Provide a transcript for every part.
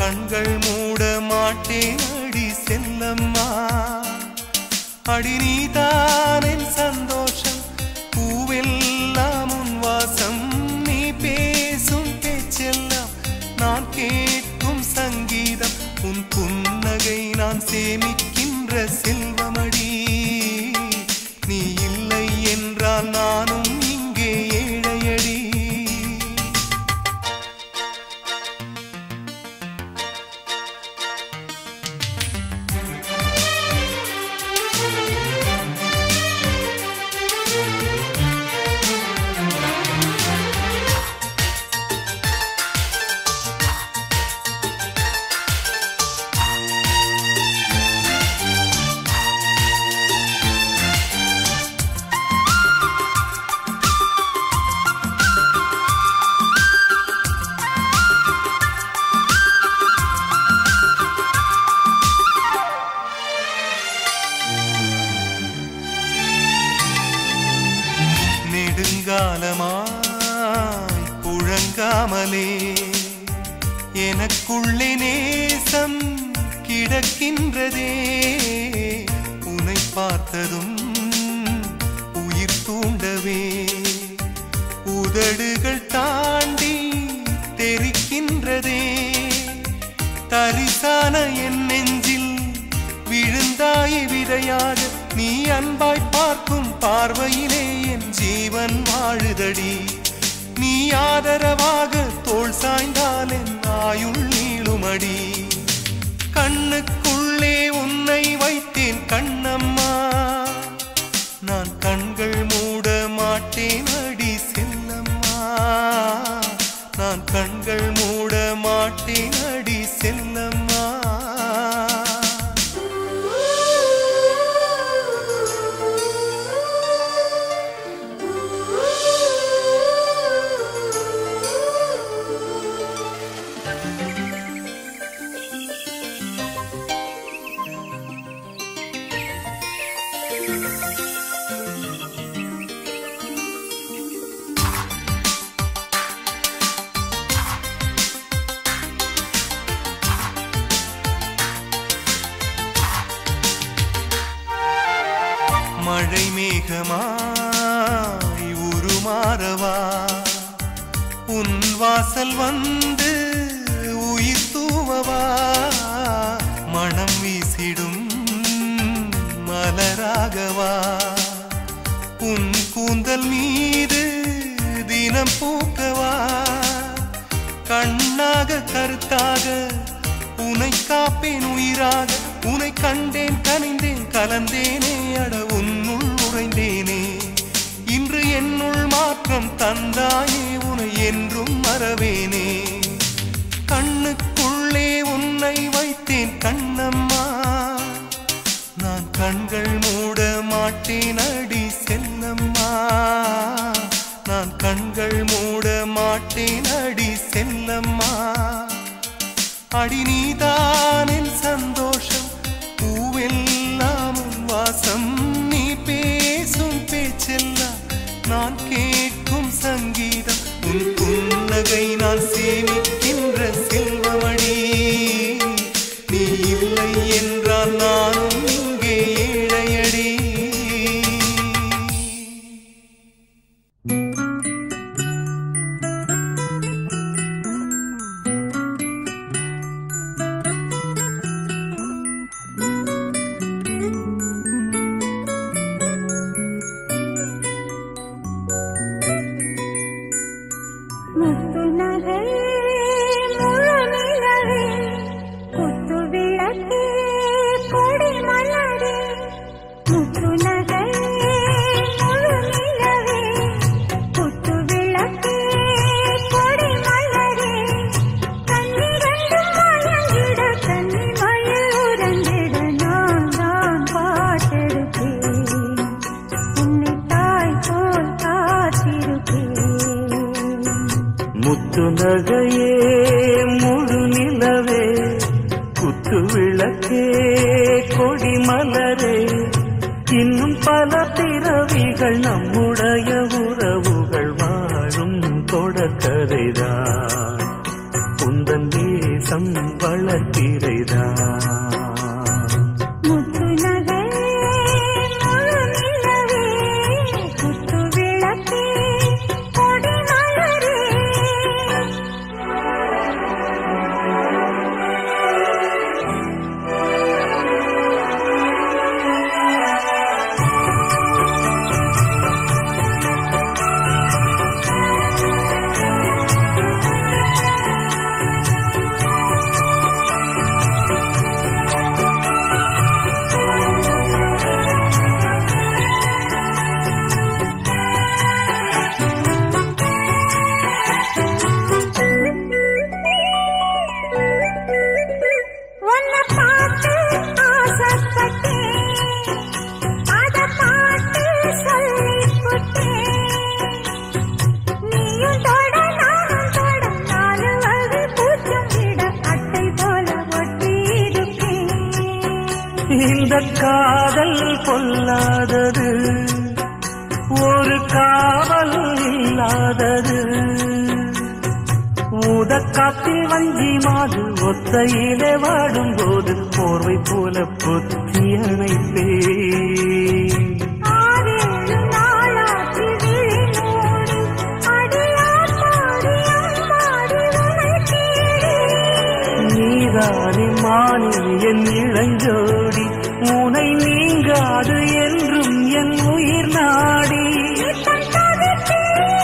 கண்கள் மூட மாட்டேன் அடி செல்லம்மா அடி நீதான் என் சந்தோஷம் பூவெல்லாம் உன் வாசம் நீ பேசும் பேச்செல்லாம் நான் கேட்கும் சங்கீதம் உன் புன்னகை நான் சேமிக்கின்ற செல்வமடி நீ இல்லை என்றால் நானும் இங்கே ஏழையடி நெடுங்காலமாய் புழங்காமலே எனக்குள்ளே நேசம் கிடக்கின்றதே உன்னை பார்த்ததும் உயிர் தூண்டவே உதடுகள் தாண்டி தெரிக்கின்றதே தரிசான என் நெஞ்சில் விழுந்தாய விதையாக நீ அன்பாய் பார்க்கும் பார்வையிலே என் ஜீவன் வாழுதடி நீ ஆதரவாக தோள் சாய்ந்தால் என் ஆயுள் நீளுமடி கண்ணுக்குள்ளே உன்னை வைத்தேன் கண்ணம்மா நான் கண்கள் மூட மாட்டேன் அடி செல்லம்மா நான் கண்கள் மூட மாட்டேன் அடி செல்லம்மா மழை மேகமாய் உருமாறவா உன் வாசல் வந்து உயிர் தூவவா மனம் வீசிடும் மலராகவா உன் கூந்தல் மீது தினம் பூக்கவா கண்ணாக கருத்தாக உனை காப்பேன் உயிராக உனை கண்டேன் கனிந்தேன் கலந்தேனே அட உன்னுள் உறைந்தேனே இன்று என்னுள் மாற்றம் தந்தாயே உனை என்றும் மறவேனே கண்ணுக்குள்ளே உன்னை வைத்தேன் கண்ணம்மா நான் கண்கள் மூட மாட்டேன் அடி செல்லம்மா நான் கண்கள் மூட மாட்டேன் அடி செல்லம்மா அடி நீதான் என் சந்தோஷம் பூவெல்லாம் உன் வாசம் நீ பேசும் பேச்செல்லாம் நான் கேட்கும் சங்கீதம் உன் புன்னகை நான் சேமிக்கின்ற செல்வமடி நீ இல்லை என்றால் நானும் இங்கே ஏழையடி முத்து நகை முழு நிலவே குத்து விளக்கே கொடி மலரே முத்து நகை முழு நிலவே குத்து விளக்கே கொடி மலரே கண்ணிரண்டும் மயங்கிட கண்ணி மயில் உறங்கிட நான் தான் பாட்டெடுப்பேன் உன்னை தாய் போல் காத்திருப்பேன் முத்து நகையே முழு நிலவே குத்து விளக்கே கொடி மலரே இன்னும் பல பிறவிகள் நம்முடைய உறவுகள் வாழும் தொடக்கரைதான் உந்தன் தேசம் வள வளர்க்கிறைதான் முத்து நகை முழு நிலவே குத்து விளக்கே கொடி மலரே உன்னை பார்த்து ஆசைப்பட்டேன் அத பாட்டு சொல்லிப் புட்டேன் நீயும் தொட நானும் தொட நாலு வகை பூச்சம் விட அட்டை போல ஒட்டி இருப்பேன் இந்த காதல் பொல்லாதது ஒரு காவல் இல்லாதது ஊதக்காத்தில் வஞ்சி மாது ஒத்தையிலே வாடும்போது போர்வை போல பொத்தி அணைப்பேன் ஆறேழு நாளாச்சு விழிமூடி அடியாத்தாடி அம்மாடி உனை தேடி நீதானே மானி என் இளஞ்சோடி உனை நீங்காது என்றும் என் உயிர் நாடி நித்தம் தவித்தேன்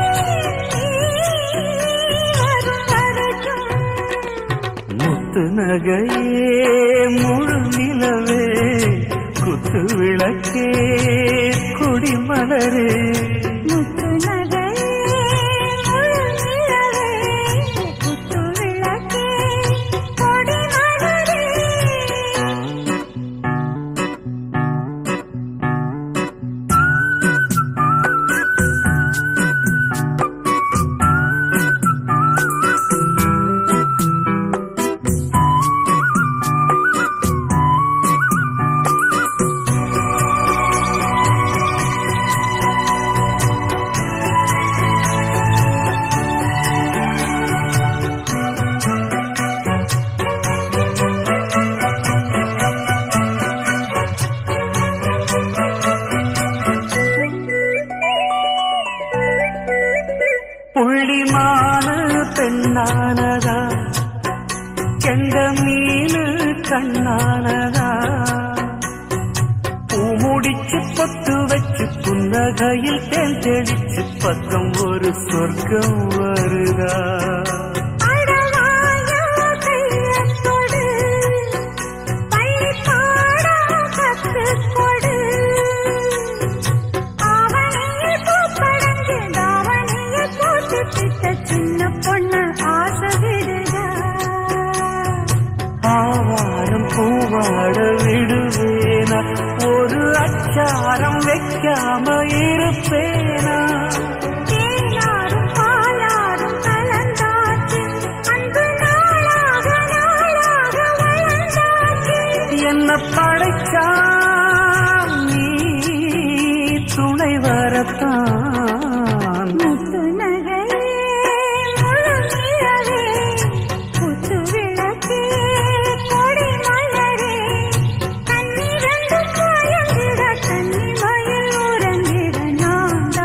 நீ வரும் வரைக்கும் முத்து நகையே முழு நிலவே குத்து விளக்கே குடிமலரே முத்து நகை முழு நிலவே குத்து விளக்கே கொடி மலரே புள்ளிமானு பெண்ணானதா கெண்ட மீனு கண்ணானதா பூமுடிச்சு பொட்டு வச்சு புன்னகையில் தேன் தெளிச்சு பக்கம் ஒரு சொர்க்கம் வருதா அடவாயா கையத்தொடு பள்ளி பாடம் கத்துக் கொடு ஆவணியில் பூப்படைஞ்சு தாவணியில் போட்டு பிட்ட சின்ன பொண்ணு ஆசை விடுதா ஆவாரம் பூவாட விடுவேனா ஒரு அச்சாரம் வைக்காம இருப்பேனா தேனாரும் பாலாரும் கலந்தாச்சு அன்பு நாளாக நாளாக வளர்ந்தாச்சு என்ன படைச்சா நீ துணை வரத்தான் முத்து நகையே முழு நிலவே குத்து விளக்கே கொடி மலரே கண்ணி ரெண்டு காயங்கிட கண்ணி மயில் உறங்கிட நான்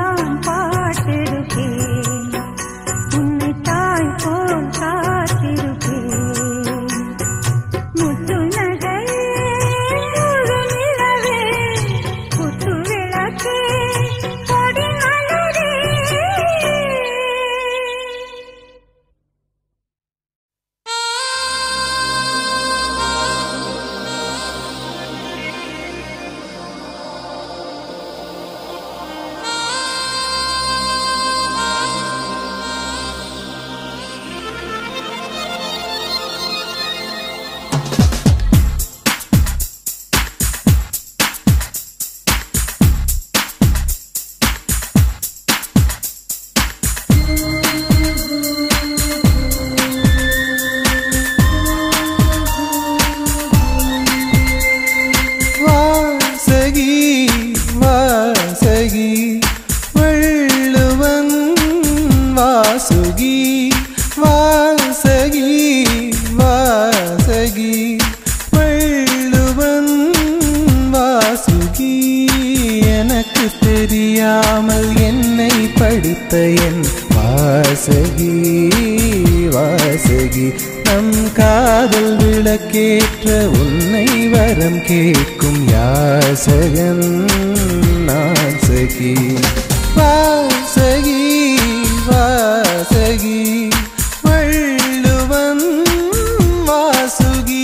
அறியாமல் என்னை படித்த என் வாசகி வாசகி நம் காதல் விளக்கேற்ற உன்னை வரம் கேட்கும் யாசகன் நான் சகி வாசகி வாசகி வள்ளுவன் வாசுகி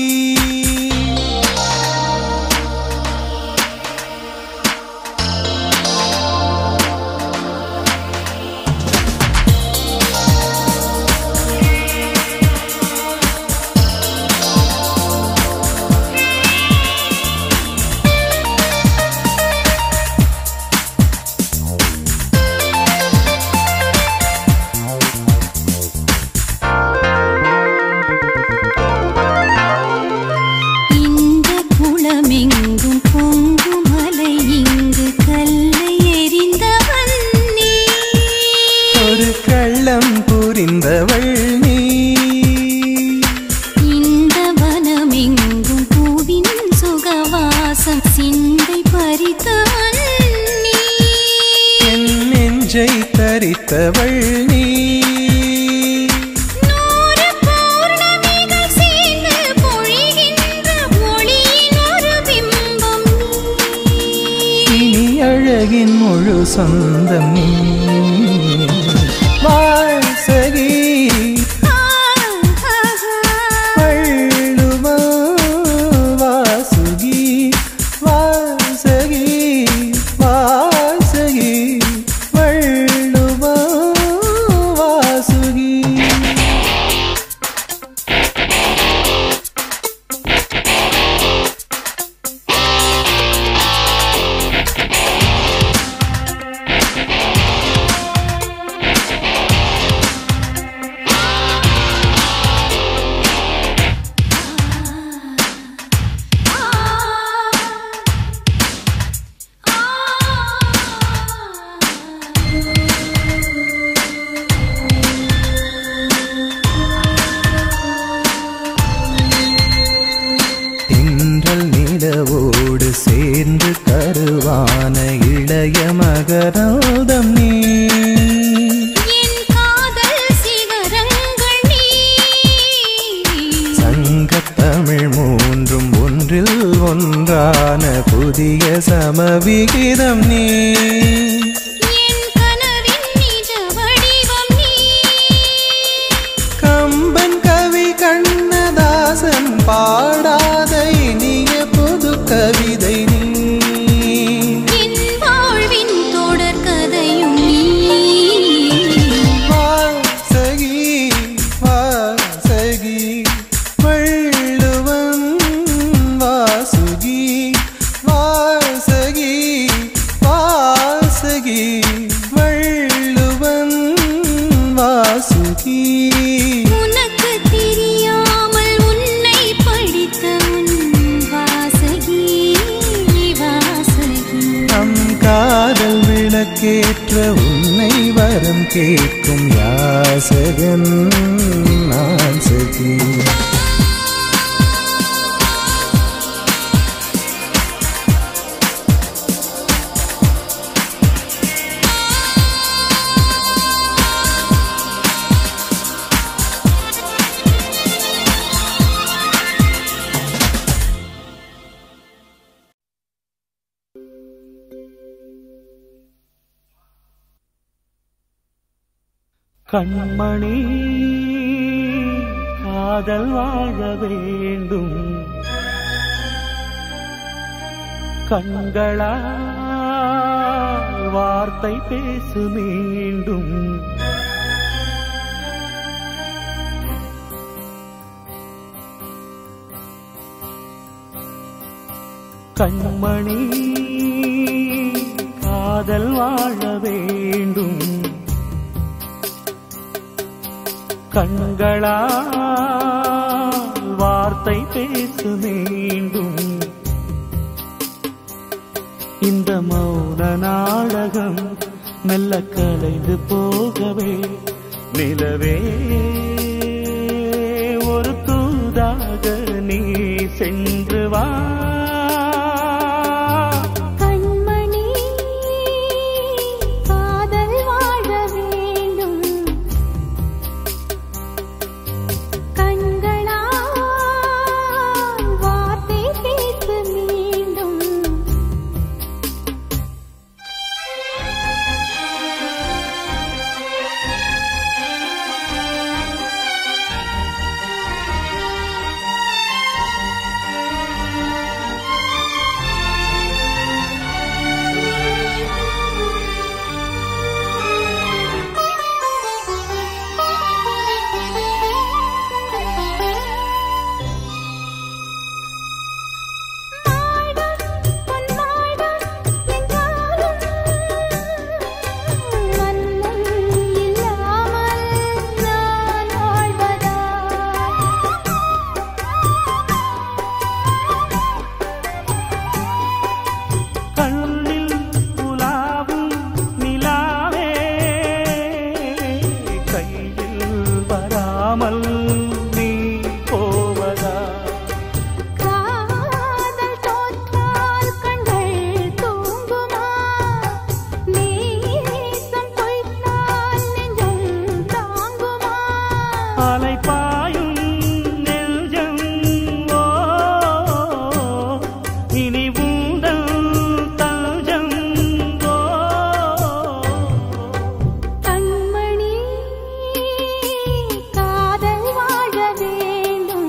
இந்த குளமெங்கும் பொங்கும் அலை இங்கு கல்லை எறிந்தவன் நீ ஒரு கள்ளம் புரிந்தவள் நீ இந்த வனமெங்கும் பூவின் சுகவாசம் சிந்தை பறித்தவன் நீ என் நெஞ்சை தரித்தவள் நீ நூறு பௌர்ணமிகள் சேர்ந்து பொழிகின்ற ஒளியின் ஒரு பிம்பம் நீ இனி அழகின் முழு சொந்தம் நீ வாசகி வள்ளுவ வாசுகி வாசகி வாசகி வள்ளுவ வாசுகி தென்றல் நிலவோடு சேர்ந்து கருவான இளைய மகராதம் நீ என் காதல் சிகரங்கள் நீ சங்கத்தமிழ் மூன்றும் ஒன்றில் ஒன்றான புதிய சமவிகிதம் நீ என் கனவின் நிஜ வடிவம் நீ கம்பன் கவி கண்ணதாசன் பாடாத இனிய புது கவிதை நீ என் வாழ்வின் தொடர் கதையும் நீ வாசகி வாசகி வள்ளுவன் வாசுகி வாசகி வாசகி வள்ளுவன் வாசுகி உனக்கு தெரியாமல் உன்னை படித்த உன் வாசகி வாசகி நம் காதல் விளக்கேற்ற உன்னை வரம் கேட்கும் யாசகன் நான் சகி கண்மணி காதல் வாழ வேண்டும் கண்களா வார்த்தை பேசு மீண்டும் கண்மணி காதல் வாழ வேண்டும் கண்களா வார்த்தை பேசு மீண்டும் இந்த மௌன நாடகம் மெல்ல கலைந்து போகவே நிலவே ஒரு தூதாக நீ சென்று வா கண்மணி நீ போவதா காதல் தோற்றால் கண்கள் தூங்குமா நேசம் பொய்த்தால் நெஞ்சம் தாங்குமா அலைப்பாயும் நெஞ்சம் ஓ இனி உந்தன் தஞ்சம் ஓ கண்மணி காதல் வாழ வேண்டும்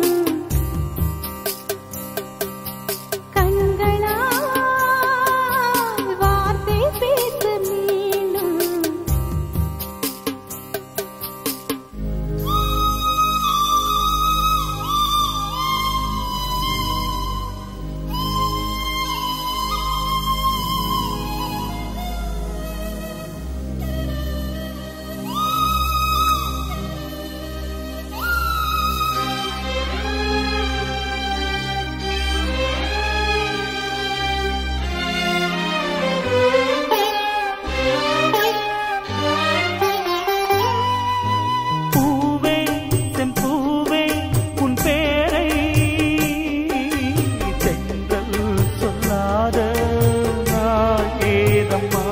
கண்களால் வார்த்தை பேச மீண்டும் பூவே தென் பூவே உன் பேரை தென்றல் சொல்லாத நாள் ஏதம்மா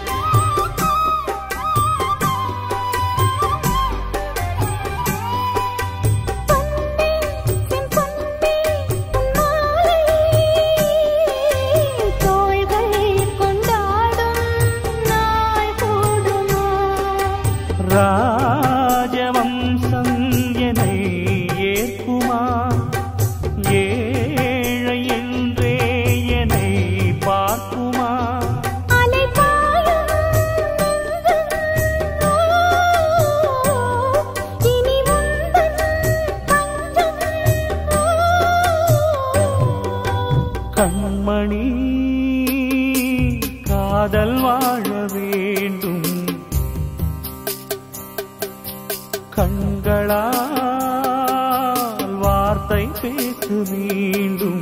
தோள்கள் கொண்டாடும் நாள் கூடுமா ராஜவம்சம் என்னை ஏற்குமா ஏழை என்றே என்னை பார்க்குமா அலைபாயும் இனி உந்தன் பஞ்சம் கண்மணி காதல் வாழ வேண்டும் கண்களால் வார்த்தை பேசு மீண்டும்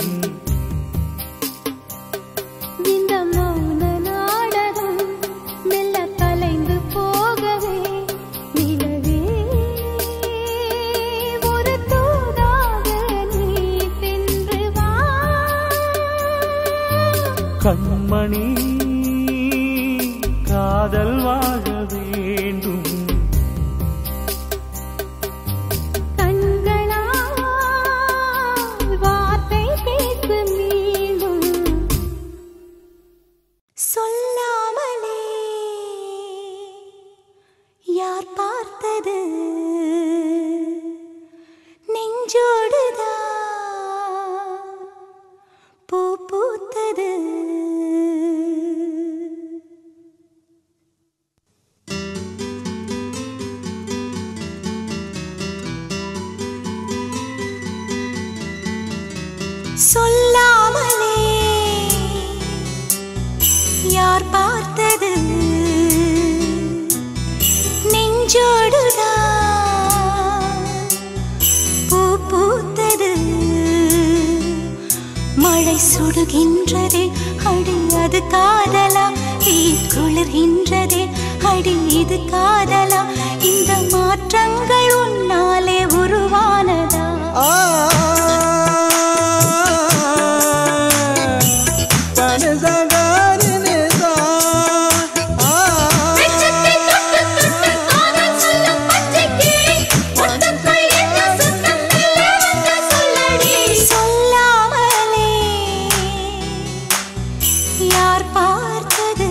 இந்த மௌன நாடகம் மெல்ல கலைந்து போகவே நிலவே ஒரு தூதாக நீ சென்று வா கண்மணி காதல் வாழ வேண்டும் கண்களால் வார்த்தை பேசு மீண்டும் சொல்லாமலே யார் பார்த்தது நெஞ்சோடுதான் பூ பூத்தது சொல்லாமலே யார் பார்த்தது நெஞ்சோடுதான் பூ பூத்தது மழை சுடுகின்றதே அடி அது காதலா தீ குளிர்கின்றதே அடி இது காதலா இந்த மாற்றங்கள் உன்னாலே உருவானதா சொல்லாமலே யார் பார்த்தது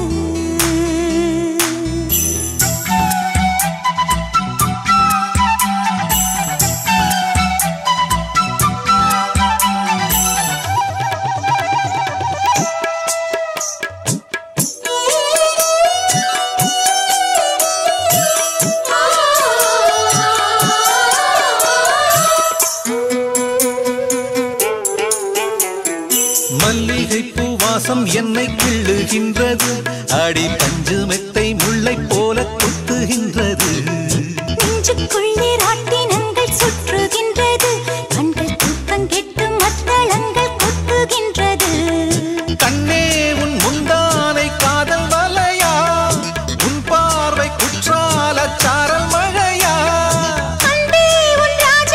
மல்லிகை பூவாசம் என்னை கிள்ளுகின்றது அடி பஞ்சு மெத்தை முல்லை போல கொத்துகின்றது நெஞ்சுக்குள்ளே ராட்டினங்கள் சுற்றுகின்றது கண்கள் தூக்கம் கெட்டு மத்தளங்கள் கொட்டுகின்றது கண்ணே உன் முந்தானை காதல் வலையா உன் பார்வை குற்றால சாரல் மழையா அன்பே உன் ராஜ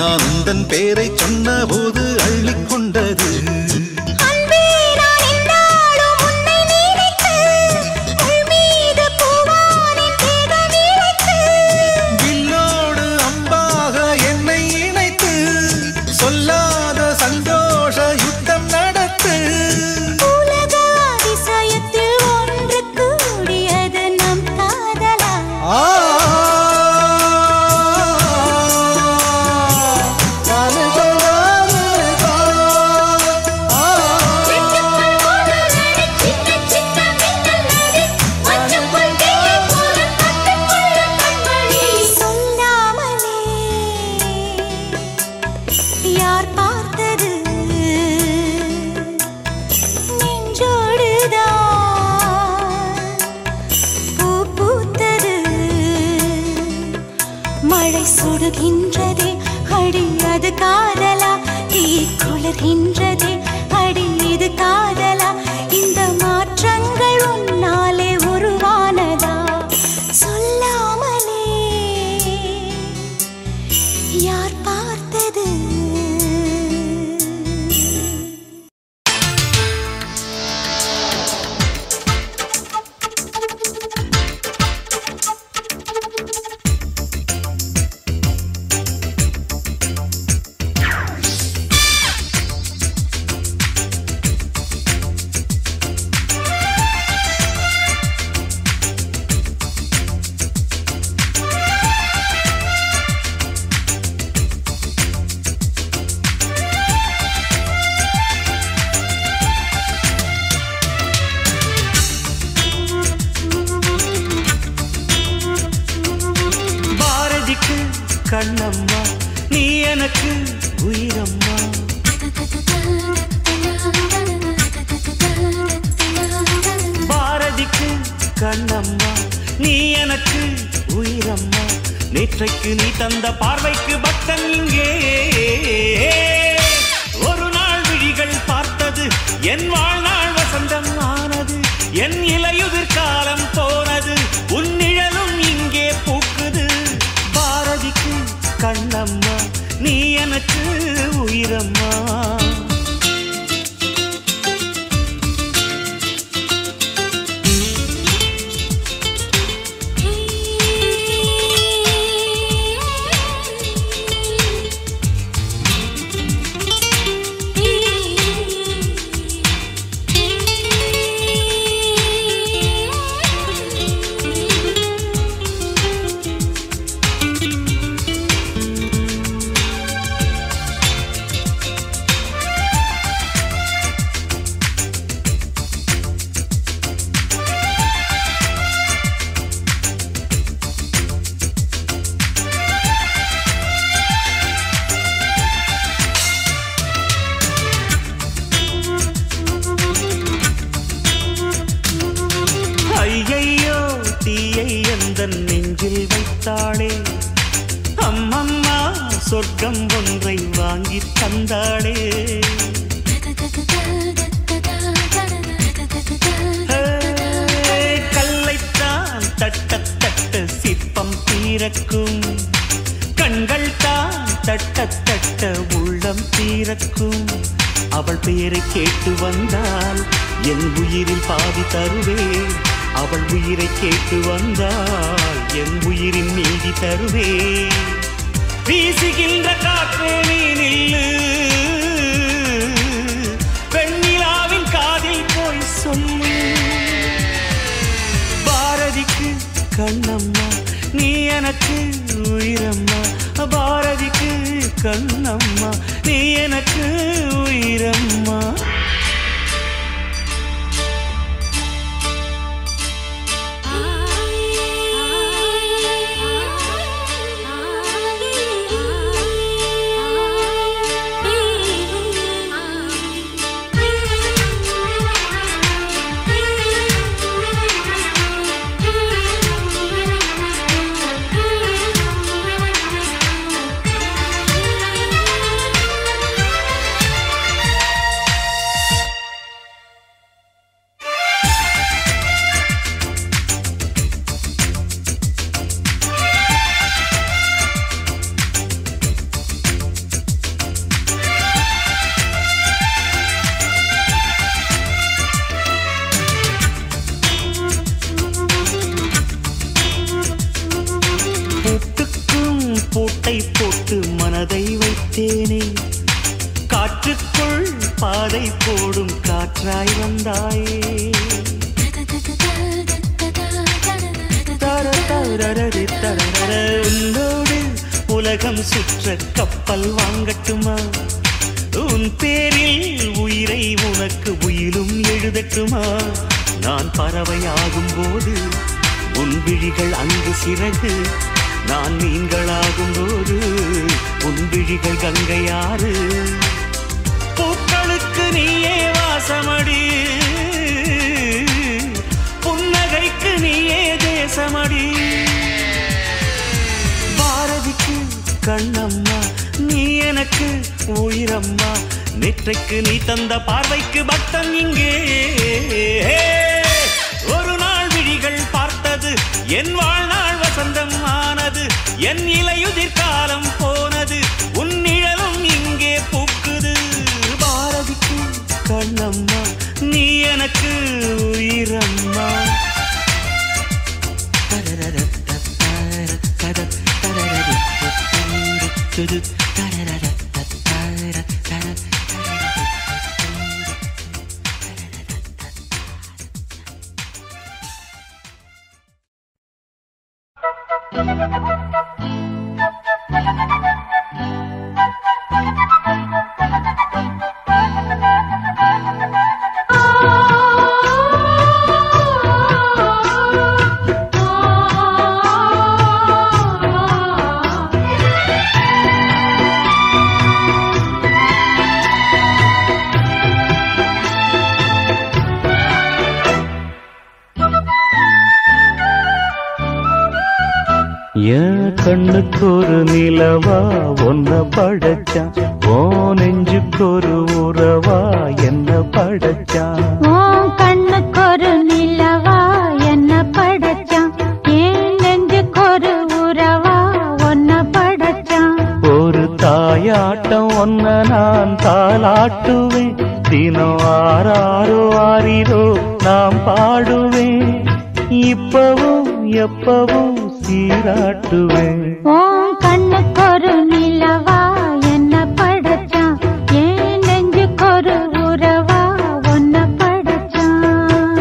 நான் உந்தன் பேரை சொன்னபோது அள்ளிக் கொண்டது அன்பே நான் என்னாலும் உன்னை நினைத்து உள் மீது பூவானின் தேகம் இழைத்து வில்லோடு அம்பாக என்னை இணைத்து சொல்லாத சந்தோஷ யுத்தம் நடத்து உலக அதிசயத்தில் ஒன்று கூடியது நம் காதலா ஆ நானே சொல்லாதே ஆ நெஞ்சுக்குள் ஒரு நடி சின்ன சின்ன மின்னல் நடி மஞ்சள் தேயை போல கட்டுக்குள்ள கண்மணி சொல்லாமலே யார் பார்த்தது நெஞ்சோடுதான் பூ பூத்தது மழை சுடுகின்றதே அடி அது காதலா தீ குளிர்கின்றதே அடி இது காதலா இந்த மாற்றங்கள் உன்னாலே உருவானதா சொல்லாமலே யார் பார்த்தது பாரதிக்கு கண்ணம்மா நீ எனக்கு உயிரம்மா பாரதிக்கு கண்ணம்மா நீ எனக்கு உயிரம்மா நேற்றைக்கு நீ தந்த பார்வைக்கு பக்தன் இங்கே ஒரு நாள் விழிகள் பார்த்தது என் வாழ்நாள் வசந்தம் ஆனது என் இலையுதிர் காலம் போனது உன் நிழலும் இங்கே பூக்குது பாரதிக்கு கண்ணம்மா நீ எனக்கு உயிரம்மா ஐயையோ தீயை எந்த நெஞ்சில் வைத்தாளே அம்மம்மா சொர்க்கம் ஒன்றை வாங்கி தந்தாளே ஹே, கல்லைத்தான் தட்ட தட்ட சிற்பம் தீரக்கும் கண்கள் தான் தட்ட தட்ட உள்ளம் தீரக்கும் அவள் பெயரை கேட்டு வந்தால் என் உயிரில் பாதி தருவேன் அவள் உயிரை கேட்டு வந்தால் என் உயிரின் நீதி தருவேன் வீசுகின்ற காற்றே நீ நில்லு வெண்ணிலாவின் காதில் போய் சொல்லு பாரதிக்கு கண்ணம்மா நீ எனக்கு உயிரம்மா பாரதிக்கு கண்ணம்மா நீ எனக்கு உயிரம்மா ரசித்தேனே காற்றுக்குள் பாதை போடும் காற்றாய் வந்தாயே தர தரரரி தரரர. உன்னோடு உலகம் சுற்ற கப்பல் வாங்கட்டுமா உன் பேரில் உயிரை உனக்கு உயிலும் எழுதட்டுமா நான் பறவையாகும் போது உன் விழிகள் அங்கு சிறகு நான் மீன்களாகும் போது உன் விழிகள் கங்கையாறு பூக்களுக்கு நீயே வாசமடி புன்னகைக்கு நீயே தேசமடி பாரதிக்கு கண்ணம்மா நீ எனக்கு உயிரம்மா நெற்றைக்கு நீ தந்த பார்வைக்கு பக்தன் இங்கே ஒரு நாள் விழிகள் பார்த்தது என் வாழ்நாள் வசந்தம் ஆனது என் இலையுதிர் காலம் போனது உன் நிழலும் இங்கே பூக்குது பாரதிக்கு கண்ணம்மா நீ எனக்கு உயிரம்மா என் கண்ணுக்கு ஒரு நிலவா ஒன்ன படைச்சான் ஓ நெஞ்சுக்கு ஒரு உறவா என்ன படைச்சான் உன் கண்ணுக்கொரு நிலவா என்ன படைச்சான் என் நெஞ்சுக்கொரு உறவா ஒன்ன படைச்சான் ஒரு தாயாட்டம் ஒன்ன நான் தாளாட்டுவேன் தினம் ஆறாரோ ஆறிரோ நாம் பாடுவேன் இப்பவும் எப்பவும் சீராட்டுவேன் உன் கண்ணுக்கொரு நிலவா என்ன படைச்சான் என் நெஞ்சுக்கொரு உறவா ஒன்ன படைச்சான்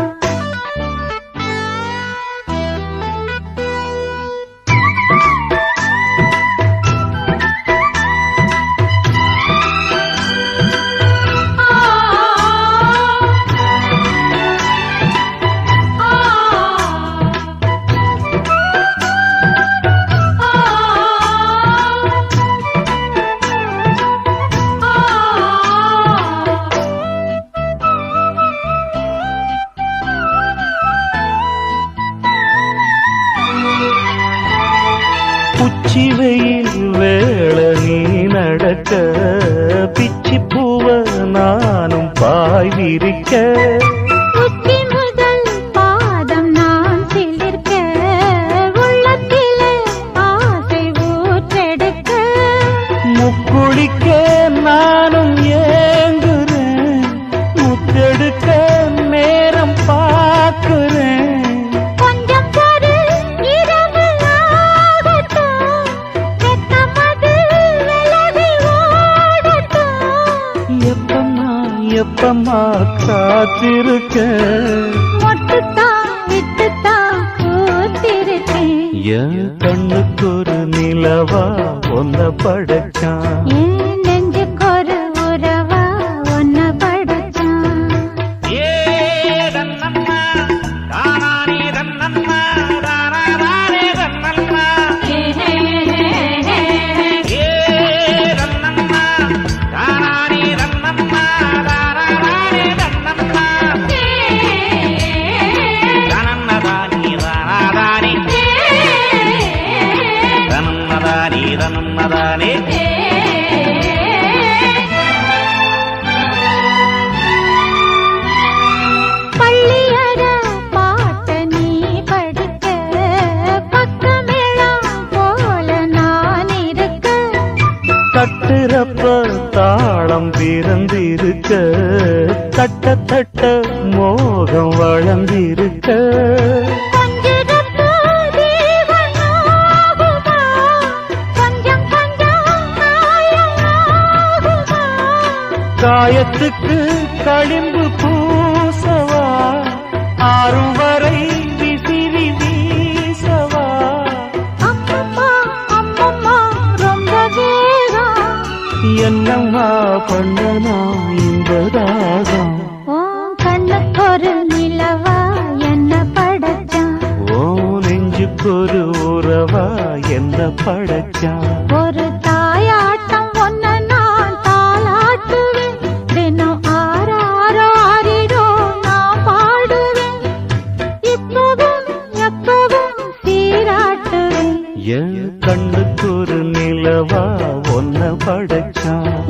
உச்சி வெயில் வேள நீ நடக்க பிச்சி பூவ நானும் பாய் விரிக்க உச்சி முதல் பாதம் நான் சிலிர்க்க உள்ளத்திலே ஆசை ஊற்றெடுக்க முக்குளிக்க நானும் ஏங்குறேன் முத்தெடுக்க நேரம் பார்க்கிறேன் கொஞ்சம் பொறு இரவு ஆகட்டும் வெக்கமது விலகி ஓடட்டும் எப்பம்மா எப்பம்மா காத்திருக்க மொட்டுத்தான் விட்டுத்தான் கூத்திருக்கேன் என் கண்ணுக்கு ஒரு நிலவா ஒன்ன படைச்சான் என் நெஞ்சுக்கொரு உறவா ஒன்ன படைச்சான் பள்ளியற பாட்ட நீ படிக்க பக்கமேளம் போல நான் இருக்க தட்டுறப்ப தாளம் பிறந்திருக்க தட்ட தட்ட மோகம் வளர்ந்திருக்க கொஞ்சிடப்போ ஜீவன் ஆகுமா கொஞ்சம் கொஞ்சம் மாயமாகுமா காயத்துக்கு களிம்பு பூசவா ஆறும் வரை விசிறி வீசவா அம்மம்மா அம்மம்மா ரொம்ப வேகம் என்னம்மா பண்ணனா இந்த தாகம் உன் கண்ணுக்கு ஒரு நிலவா என்ன படைச்சான் ஓ நெஞ்சுக்கு ஒரு உறவா என்ன படைச்சான் ஒரு தாயாட்டம் ஒன்ன நான் தாளாட்டுவேன் தினம் ஆறாரோ ஆறிடோ நான் பாடுவேன் இப்பவும் எப்பவும் சீராட்டுவேன் என் கண்ணுக்கு ஒரு நிலவா ஒன்ன படைச்சான்